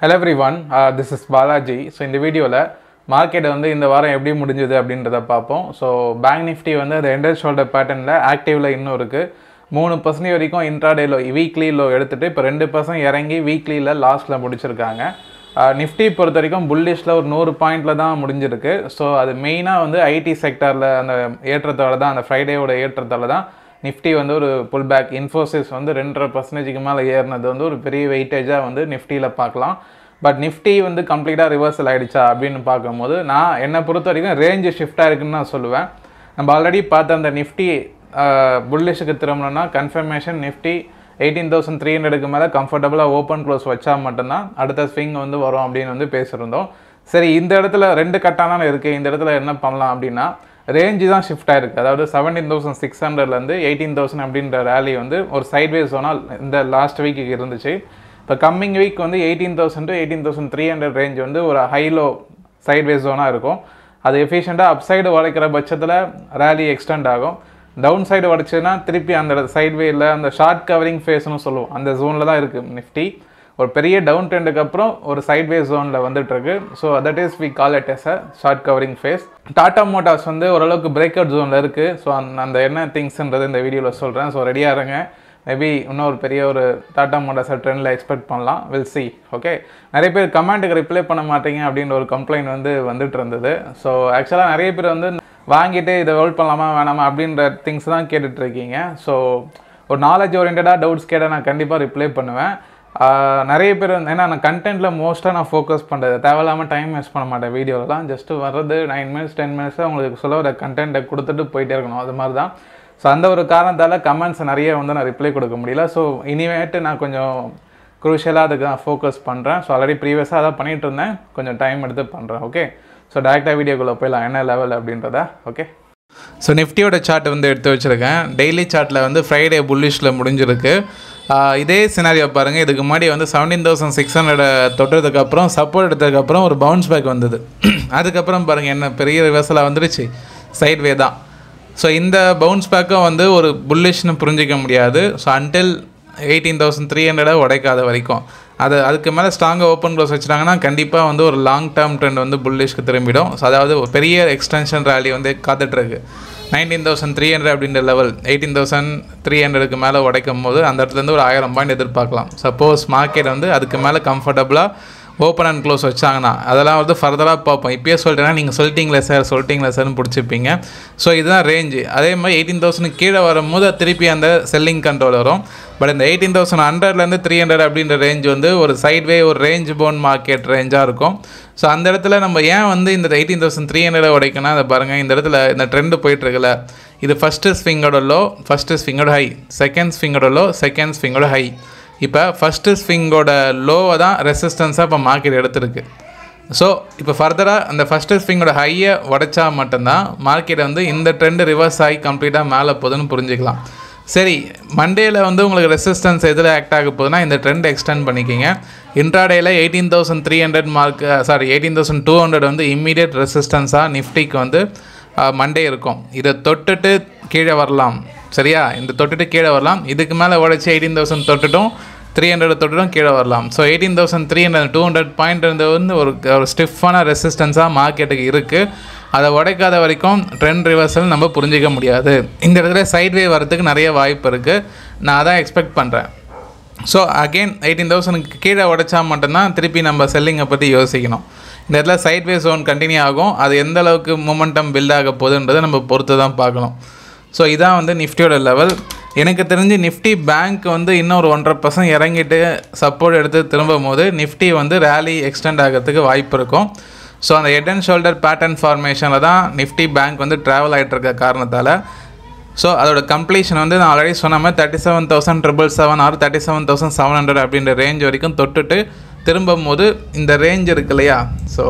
hello everyone this is Balaji so இந்த வீடியோவில் market வந்து இந்த வாரம் எப்படி முடிஞ்சுது அப்படின்றத பார்ப்போம் ஸோ பேங்க் நிஃப்டி வந்து அந்த எண்டர் ஷோல்டர் பேட்டர்னில் ஆக்டிவில் இன்னும் இருக்குது மூணு பர்சன்ட் வரைக்கும் இன்ட்ராடே லோ வீக்லி லோ எடுத்துகிட்டு இப்போ ரெண்டு பர்சன்ட் இறங்கி வீக்லியில் லாஸ்ட்டில் முடிச்சிருக்காங்க நிஃப்டி பொறுத்த வரைக்கும் புல்லிஷில் ஒரு நூறு பாயிண்டில் தான் முடிஞ்சிருக்கு ஸோ அது மெயினாக வந்து ஐடி செக்டாரில் அந்த ஏற்றத்தோட தான் அந்த ஃப்ரைடேவோட ஏற்றத்தால தான் நிஃப்டி வந்து ஒரு புல் பேக் இன்ஃபோசிஸ் வந்து ரெண்டரை பர்சன்டேஜுக்கு மேலே ஏறினது வந்து ஒரு பெரிய வெயிட்டேஜாக வந்து நிஃப்டியில் பார்க்கலாம் பட் நிஃப்டி வந்து கம்ப்ளீட்டாக ரிவர்சல் ஆகிடுச்சா அப்படின்னு பார்க்கும்போது நான் என்னை பொறுத்த வரைக்கும் ரேஞ்சு ஷிஃப்டாக இருக்குன்னு நான் சொல்லுவேன் நம்ம ஆல்ரெடி பார்த்த அந்த நிஃப்டி புல்லிஷுக்கு திரும்பணும்னா confirmation Nifty eighteen thousand three ஹண்ட்ரடுக்கு மேலே கம்ஃபர்டபுளாக ஓப்பன் க்ளோஸ் வச்சா மட்டும்தான் அடுத்த ஸ்விங் வந்து வரும் அப்படின்னு வந்து பேசியிருந்தோம் சரி இந்த இடத்துல ரெண்டு கட்டான இருக்குது இந்த இடத்துல என்ன பண்ணலாம் அப்படின்னா ரேஞ்சு தான் ஷிஃப்ட் ஆயிருக்கு அதாவது செவன்டீன் தௌசண்ட் சிக்ஸ் ஹண்ட்ரட்லேருந்து எயிட்டீன் தௌசண்ட் அப்படின்ற ரேலி வந்து ஒரு சைட்வேஸ் ஆனால் இந்த லாஸ்ட் வீக்கு இருந்துச்சு இப்போ கம்மிங் வீக் வந்து eighteen thousand to eighteen thousand three hundred range வந்து ஒரு ஹைலோ சைட்வேஸ் ஜோனாக இருக்கும் அது எஃபிஷியண்ட்டாக அப் சைடு உடைக்கிற பட்சத்தில் ரேலி எக்ஸ்டெண்ட் ஆகும் டவுன் சைடு உடச்சுன்னா திருப்பி அந்த சைட்வேயில் அந்த ஷார்ட் கவரிங் ஃபேஸ்னு சொல்லுவோம் அந்த ஜோனில் தான் இருக்குது நிஃப்டி ஒரு பெரிய டவுன் ட்ரெண்டுக்கு அப்புறம் ஒரு சைட்வேஸ் ஜோனில் வந்துட்டு இருக்கு so that is we call it as a short covering phase Tata Motors வந்து ஓரளவுக்கு பிரேக் அவுட் ஜோனில் இருக்குது ஸோ அந்த என்ன திங்ஸ்ன்றது இந்த வீடியோவில் சொல்கிறேன் ஸோ ரெடியாக இருங்க மேபி இன்னும் ஒரு பெரிய ஒரு டாடா மோட்டார்ஸை ட்ரெண்டில் எக்ஸ்பெக்ட் பண்ணலாம் வில் சி ஓகே நிறைய பேர் கமெண்ட்டுக்கு ரிப்ளை பண்ண மாட்டீங்க அப்படின்ற ஒரு கம்ப்ளைண்ட் வந்து வந்துட்டு இருந்தது ஸோ ஆக்சுவலாக நிறைய பேர் வந்து வாங்கிட்டு இதை ஹோல்ட் பண்ணலாமா வேணாமா அப்படின்ற திங்ஸ் தான் கேட்டுட்டு இருக்கீங்க ஸோ ஒரு நாலேஜ் ஓரியன்டாக டவுட்ஸ் கேட்டால் நான் கண்டிப்பாக ரிப்ளை பண்ணுவேன் நிறைய பேர் வந்து ஏன்னா நான் கண்டென்ட்டில் மோஸ்ட்டாக நான் ஃபோக்கஸ் பண்ணுறது தேவையில்லாமல் டைம் வேஸ்ட் பண்ண மாட்டேன் வீடியோலாம் ஜஸ்ட்டு வர்றது நைன் மினிட்ஸ் டென் மினிட்ஸாக உங்களுக்கு சொல்ல வர கண்டென்ட்டை கொடுத்துட்டு போயிட்டே இருக்கணும் அது மாதிரி தான் ஸோ அந்த ஒரு காரணத்தால் கமெண்ட்ஸ் நிறைய வந்து நான் ரிப்ளை கொடுக்க முடியல ஸோ இனிமேட்டு நான் கொஞ்சம் குரூஷியலாக அதுக்கு நான் ஃபோக்கஸ் பண்ணுறேன் ஸோ ஆல்ரெடி ப்ரீவியஸாக அதான் பண்ணிகிட்டு இருந்தேன் கொஞ்சம் டைம் எடுத்து பண்ணுறேன் ஓகே ஸோ டேரெக்டாக வீடியோக்குள்ளே போயிடலாம் என்ன லெவல் அப்படின்றத ஓகே ஸோ நிஃப்டியோட சார்ட் வந்து எடுத்து வச்சுருக்கேன் டெய்லி சார்ட்டில் வந்து ஃப்ரைடே புல்லிஷில் முடிஞ்சிருக்கு இதே சினாரியோ பாருங்கள் இதுக்கு முன்னாடி வந்து செவன்டீன் தௌசண்ட் சிக்ஸ் ஹண்ட்ரட் தொட்டதுக்கப்புறம் சப்போர்ட் எடுத்ததுக்கப்புறம் ஒரு பவுன்ஸ் பேக் வந்தது அதுக்கப்புறம் பாருங்கள் என்ன பெரிய ரிவர்சலாக வந்துருச்சு சைட்வே தான் ஸோ இந்த பவுன்ஸ் பேக்கும் வந்து ஒரு புல்லிஷ்னு புரிஞ்சிக்க முடியாது so until eighteen thousand three ஹண்ட்ரடை உடைக்காத வரைக்கும் அது அதுக்கு மேலே ஸ்ட்ராங்காக ஓப்பன் க்ளோஸ் வச்சுட்டாங்கன்னா கண்டிப்பாக வந்து ஒரு லாங் டேர்ம் ட்ரெண்ட் வந்து புல்லிஷ்க்கு திரும்பிடும் ஸோ அதாவது ஒரு பெரிய எக்ஸ்டென்ஷன் ரேலி வந்து காத்துட்ருக்கு நைன்டீன் தௌசண்ட் த்ரீ ஹண்ட்ரட் அப்படின்ற லெவல் எயிட்டீன் தௌசண்ட் த்ரீ ஹண்ட்ரடுக்கு மேலே உடைக்கும் போது அந்த இடத்துலேருந்து ஒரு ஆயிரம் பாயிண்ட் எதிர்பார்க்கலாம் சப்போஸ் மார்க்கெட் வந்து அதுக்கு மேலே கம்ஃபர்டபுளாக ஓப்பன் அண்ட் க்ளோஸ் வச்சாங்கன்னா அதெல்லாம் வந்து ஃபர்தராக பார்ப்போம் இப்போயே சொல்லிட்டேன்னா நீங்கள் சொல்லிட்டீங்களே சார் சொல்லிட்டீங்களே சார்னு பிடிச்சிப்பீங்க ஸோ இதுதான் ரேஞ்சு அதே மாதிரி எயிட்டீன் தௌசண்ட் கீழே வரும்போது திருப்பி அந்த செல்லிங் கண்ட்ரோல் வரும் பட் இந்த எயிட்டீன் தௌசண்ட் ஹண்ட்ரட்லேருந்து த்ரீ ஹண்ட்ரட் அப்படின்ற ரேஞ்ச் வந்து ஒரு சைட்வே ஒரு ரேஞ்ச் போன் மார்க்கெட் ரேஞ்சாக இருக்கும் ஸோ அந்த இடத்துல நம்ம ஏன் வந்து இந்த எயிட்டீன் தௌசண்ட் த்ரீ ஹண்ட்ரட் உடைக்கணும் அதை பாருங்கள் இந்த இடத்துல இந்த ட்ரெண்டு போயிட்டுருக்குல்ல இது ஃபஸ்ட்டு ஸ்விங்கோட லோ ஃபஸ்ட்டு ஸ்விங்கோட ஹை செகண்ட் ஸ்விங்கோட லோ செகண்ட் ஸ்விங்கோட ஹை இப்போ ஃபஸ்ட்டு ஸ்விங்கோட லோவை தான் ரெசிஸ்டன்ஸாக இப்போ மார்க்கெட் எடுத்திருக்கு ஸோ இப்போ ஃபர்தராக அந்த ஃபஸ்ட்டு ஸ்விங்கோட ஹையை உடைச்சா மட்டும்தான் மார்க்கெட் வந்து இந்த ட்ரெண்டு ரிவர்ஸ் ஆகி கம்ப்ளீட்டாக மேலே போகுதுன்னு புரிஞ்சுக்கலாம் சரி மண்டேயில் வந்து உங்களுக்கு ரெசிஸ்டன்ஸ் எதில் ஆக்ட் ஆக போகுதுன்னா இந்த ட்ரெண்ட் எக்ஸ்டெண்ட் பண்ணிக்கிங்க இன்ட்ராடேயில் eighteen thousand three hundred mark sorry eighteen thousand two hundred வந்து இம்மீடியட் ரெசிஸ்டன்ஸாக நிஃப்டிக்கு வந்து மண்டே இருக்கும் இதை தொட்டுட்டு கீழே வரலாம் சரியா இந்த தொட்டுட்டு கீழே வரலாம் இதுக்கு மேலே உடச்சி எயிட்டீன் தௌசண்ட் தொட்டுட்டும் த்ரீ ஹண்ட்ரட் தொட்டுட்டும் கீழே வரலாம் so eighteen thousand three hundred two hundred point வந்து ஒரு ஒரு ஸ்டிஃபான ரெசிஸ்டன்ஸாக மார்க்கெட்டுக்கு இருக்குது அதை உடைக்காத வரைக்கும் ட்ரெண்ட் ரிவர்சல் நம்ம புரிஞ்சிக்க முடியாது இந்த இடத்துல சைட்வே வரதுக்கு நிறைய வாய்ப்பு இருக்குது நான் அதான் எக்ஸ்பெக்ட் பண்ணுறேன் ஸோ அகெயின் எயிட்டீன் தௌசண்ட்க்கு கீழே உடைச்சா மட்டும்தான் திருப்பி நம்ம செல்லிங்கை பற்றி யோசிக்கணும் இந்த இடத்துல சைட்வே ஜோன் கண்டினியூ ஆகும் அது எந்த அளவுக்கு மொமெண்டம் பில்ட் ஆக போகுதுன்றதை நம்ம பொறுத்து தான் பார்க்கணும் ஸோ இதான் வந்து நிஃப்டியோட லெவல் எனக்கு தெரிஞ்சு நிஃப்டி பேங்க் வந்து இன்னும் ஒரு ஒன்றரை பர்சன்ட் இறங்கிட்டு சப்போர்ட் எடுத்து திரும்பும் போது நிஃப்டி வந்து ரேலி எக்ஸ்டெண்ட் ஆகிறதுக்கு வாய்ப்பு இருக்கும் ஸோ அந்த ஹெட் அண்ட் ஷோல்டர் பேட்டர்ன் ஃபார்மேஷனில் தான் நிஃப்டி பேங்க் வந்து ட்ராவல் ஆகிட்டு இருக்க காரணத்தால் ஸோ அதோட கம்ப்ளீஷன் வந்து நான் ஆல்ரெடி சொன்ன மாதிரி thirty seven thousand triple seven or thirty seven thousand seven hundred அப்படின்ற ரேஞ்ச் வரைக்கும் தொட்டுட்டு திரும்பும் போது இந்த ரேஞ்ச் இருக்கு இல்லையா ஸோ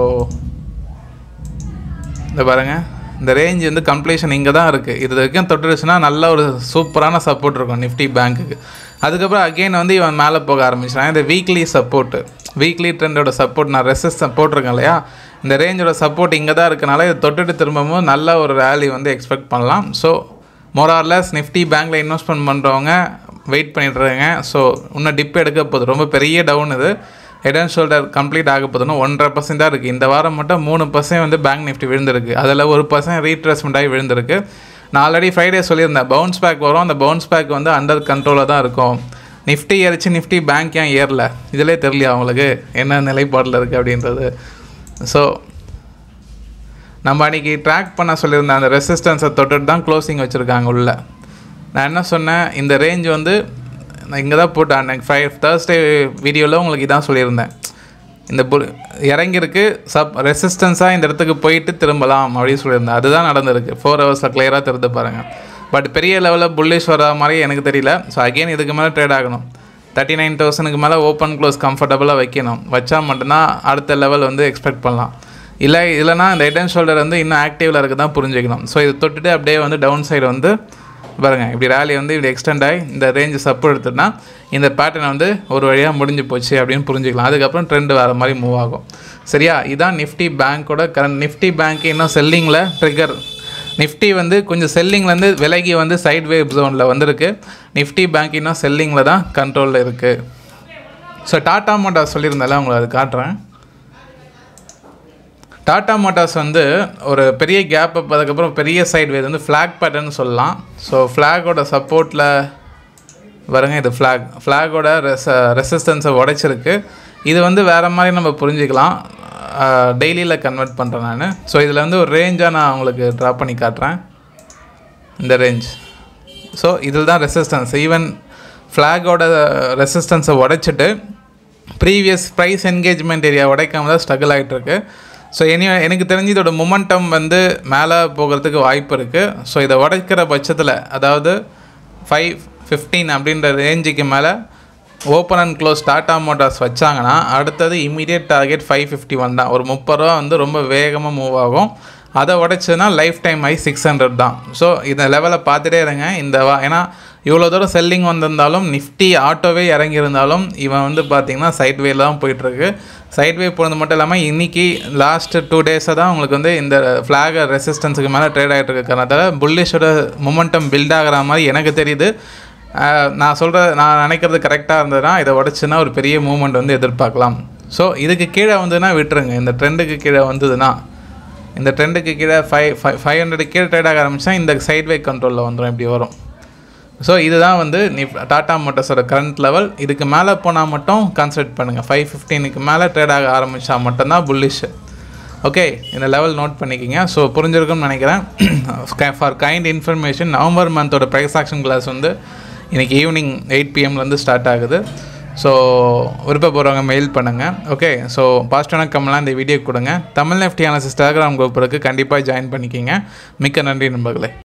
இந்த பாருங்கள் இந்த ரேஞ்ச் வந்து கம்ப்ளீஷன் இங்கே தான் இருக்குது இது வரைக்கும் தொட்டுருச்சுன்னா நல்ல ஒரு சூப்பரான சப்போர்ட் இருக்கும் நிஃப்டி பேங்க்குக்கு அதுக்கப்புறம் அகெயின் வந்து இவன் மேலே போக ஆரம்பிச்சிட்டான் இந்த வீக்லி சப்போர்ட்டு வீக்லி ட்ரெண்டோட சப்போர்ட் நான் ரெசிஸ்ட் போட்டிருக்கேன் இல்லையா இந்த ரேஞ்சோட சப்போர்ட் இங்கே தான் இருக்கனால இதை தொட்டுட்டு திரும்பவும் நல்ல ஒரு ரேலி வந்து எக்ஸ்பெக்ட் பண்ணலாம் ஸோ மோரார்லெஸ் நிஃப்டி பேங்க்கில் இன்வெஸ்ட்மெண்ட் பண்ணுறவங்க வெயிட் பண்ணிட்டுருங்க ஸோ இன்னும் டிப் எடுக்க போகுது ரொம்ப பெரிய டவுன் இது ஹெட் அண்ட் ஷோல்டர் கம்ப்ளீட் ஆக போதுன்னா ஒன்றரை பர்சன்ட் தான் இருக்குது இந்த வாரம் மட்டும் மூணு பர்சன்ட் வந்து பேங்க் நிஃப்டி விழுந்திருக்கு அதில் ஒரு பர்சன்ட் ரீட்ரேஸ்மெண்ட் ஆகி விழுந்திருக்கு நான் ஆல்ரெடி ஃப்ரைடே சொல்லியிருந்தேன் பவுன்ஸ் பேக் வரும் அந்த பவுன்ஸ் பேக் வந்து அண்டர் கண்ட்ரோலில் தான் இருக்கும் நிஃப்டி ஏறிச்சு நிஃப்டி பேங்க் ஏன் ஏறல இதிலே தெரியலையா அவங்களுக்கு என்ன நிலைப்பாடில் இருக்குது அப்படின்றது ஸோ நம்ம அன்றைக்கி ட்ராக் பண்ண சொல்லியிருந்த அந்த ரெசிஸ்டன்ஸை தொட்டுட்டு தான் க்ளோசிங் வச்சுருக்காங்க உள்ள நான் என்ன சொன்னேன் இந்த ரேஞ்ச் வந்து நான் இங்கே தான் போட்டேன் அன்னைக்கு ஃபைவ் தேர்ஸ்டே வீடியோவில் உங்களுக்கு இதான் சொல்லியிருந்தேன் இந்த புல் இறங்கியிருக்கு சப் ரெசிஸ்டன்ஸாக இந்த இடத்துக்கு போயிட்டு திரும்பலாம் அப்படின்னு சொல்லியிருந்தேன் அதுதான் நடந்திருக்கு ஃபோர் ஹவர்ஸில் கிளியராக தெரிந்து பாருங்கள் பட் பெரிய லெவலில் புல்லிஷ் வர மாதிரி எனக்கு தெரியல ஸோ அகெயின் இதுக்கு மேலே ட்ரேட் ஆகணும் தேர்ட்டி நைன் தௌசண்ட்க்கு மேலே ஓப்பன் க்ளோஸ் கம்ஃபர்டபுளாக வைக்கணும் வச்சா மட்டும்தான் அடுத்த லெவல் வந்து எக்ஸ்பெக்ட் பண்ணலாம் இல்லை இல்லைனா இந்த ஹெட் அண்ட் ஷோல்டர் வந்து இன்னும் ஆக்டிவில் இருக்க தான் புரிஞ்சுக்கணும் ஸோ இது தொட்டுட்டு அப்படியே வந்து டவுன் சைடு வந்து பாருங்கள் இப்படி ரேலி வந்து இப்படி எக்ஸ்டெண்ட் ஆகி இந்த ரேஞ்சு சப்பு எடுத்துட்டா இந்த பேட்டர்ன் வந்து ஒரு வழியாக முடிஞ்சு போச்சு அப்படின்னு புரிஞ்சுக்கலாம் அதுக்கப்புறம் ட்ரெண்டு வேறு மாதிரி மூவ் ஆகும் சரியா இதான் நிஃப்டி பேங்க்கோட கரண்ட் நிஃப்டி பேங்க் இன்னும் செல்லிங்கில் ட்ரிகர் நிஃப்டி வந்து கொஞ்சம் செல்லிங்லேருந்து விலகி வந்து சைட் வேவ் ஜோனில் வந்திருக்கு நிஃப்டி பேங்க் இன்னும் செல்லிங்கில் தான் கண்ட்ரோலில் இருக்குது ஸோ டாட்டா மோட்டார்ஸ் சொல்லியிருந்தால உங்களுக்கு அது காட்டுறேன் டாடா மோட்டார்ஸ் வந்து ஒரு பெரிய கேப் அப் அதுக்கப்புறம் பெரிய சைட் வேஸ் வந்து ஃப்ளாக் பேட்டர்ன் சொல்லலாம் ஸோ ஃப்ளாகோட சப்போர்ட்டில் வருங்க இது ஃப்ளாக் ஃப்ளாகோட ரெச ரெசிஸ்டன்ஸை உடைச்சிருக்கு இது வந்து வேறு மாதிரி நம்ம புரிஞ்சுக்கலாம் டெய்லியில் கன்வெர்ட் பண்ணுறேன் நான் ஸோ இதில் வந்து ஒரு ரேஞ்சாக நான் உங்களுக்கு ட்ரா பண்ணி காட்டுறேன் இந்த ரேஞ்ச் ஸோ இதில் தான் ரெசிஸ்டன்ஸ் ஈவன் ஃப்ளாகோட ரெசிஸ்டன்ஸை உடைச்சிட்டு ப்ரீவியஸ் ப்ரைஸ் என்கேஜ்மெண்ட் ஏரியா உடைக்காம தான் ஸ்ட்ரகிள் ஆகிட்டுருக்கு ஸோ இனி எனக்கு தெரிஞ்சு இதோட மொமெண்டம் வந்து மேலே போகிறதுக்கு வாய்ப்பு இருக்குது ஸோ இதை உடைக்கிற பட்சத்தில் அதாவது ஃபைவ் ஃபிஃப்டீன் அப்படின்ற ரேஞ்சுக்கு மேலே open and close Tata Motors வச்சாங்கன்னா அடுத்தது immediate target five fifty one தான் ஒரு முப்பது ரூபா வந்து ரொம்ப வேகமாக மூவ் ஆகும் அதை உடைச்சதுன்னா life time high six hundred தான் ஸோ இந்த லெவலை பார்த்துட்டே இருங்க இந்த வா ஏன்னா இவ்வளோ தூரம் செல்லிங் வந்திருந்தாலும் நிஃப்டி ஆட்டோவே இறங்கியிருந்தாலும் இவன் வந்து பார்த்திங்கன்னா சைட் வேல தான் போயிட்டுருக்கு சைட் வே போனது மட்டும் இல்லாமல் இன்றைக்கி லாஸ்ட்டு டூ டேஸாக தான் உங்களுக்கு வந்து இந்த ஃப்ளாக் ரெசிஸ்டன்ஸுக்கு மேலே ட்ரேட் ஆகிட்டு இருக்க காரணத்தால் புல்லிஷோட மொமெண்டம் பில்ட் ஆகிற மாதிரி எனக்கு தெரியுது நான் சொல்கிற நான் நினைக்கிறது கரெக்டாக இருந்ததுன்னா இதை உடச்சுன்னா ஒரு பெரிய மூமெண்ட் வந்து எதிர்பார்க்கலாம் ஸோ இதுக்கு கீழே வந்ததுன்னா விட்டுருங்க இந்த ட்ரெண்டுக்கு கீழே வந்ததுன்னா இந்த ட்ரெண்டுக்கு கீழே ஃபைவ் ஃபைவ் ஃபைவ் ஹண்ட்ரட் கீழே ட்ரேட் ஆக ஆரம்பிச்சா இந்த சைட்வே கண்ட்ரோலில் வந்துடும் இப்படி வரும் ஸோ இதுதான் வந்து நீ டாட்டா மோட்டர்ஸோட கரண்ட் லெவல் இதுக்கு மேலே போனால் மட்டும் கான்சன்ட்ரேட் பண்ணுங்கள் ஃபைவ் ஃபிஃப்டீனுக்கு மேலே ட்ரேட் ஆக ஆரம்பித்தா மட்டும்தான் புல்லிஷ் ஓகே இந்த லெவல் நோட் பண்ணிக்கிங்க ஸோ புரிஞ்சிருக்கும்னு நினைக்கிறேன் ஃபார் கைண்ட் இன்ஃபர்மேஷன் நவம்பர் மந்தோட ப்ரைஸ் ஆக்ஷன் கிளாஸ் வந்து இன்றைக்கி ஈவினிங் எயிட் பிஎம்லேருந்து ஸ்டார்ட் ஆகுது ஸோ விருப்பப்படுறவங்க மெயில் பண்ணுங்கள் ஓகே ஸோ பாசிட்டிவான கமெண்ட்லாம் இந்த வீடியோ கொடுங்க Tamil Nifty analysis Telegram group இருக்குது கண்டிப்பாக ஜாயின் பண்ணிக்கிங்க மிக்க நன்றி நண்பர்களே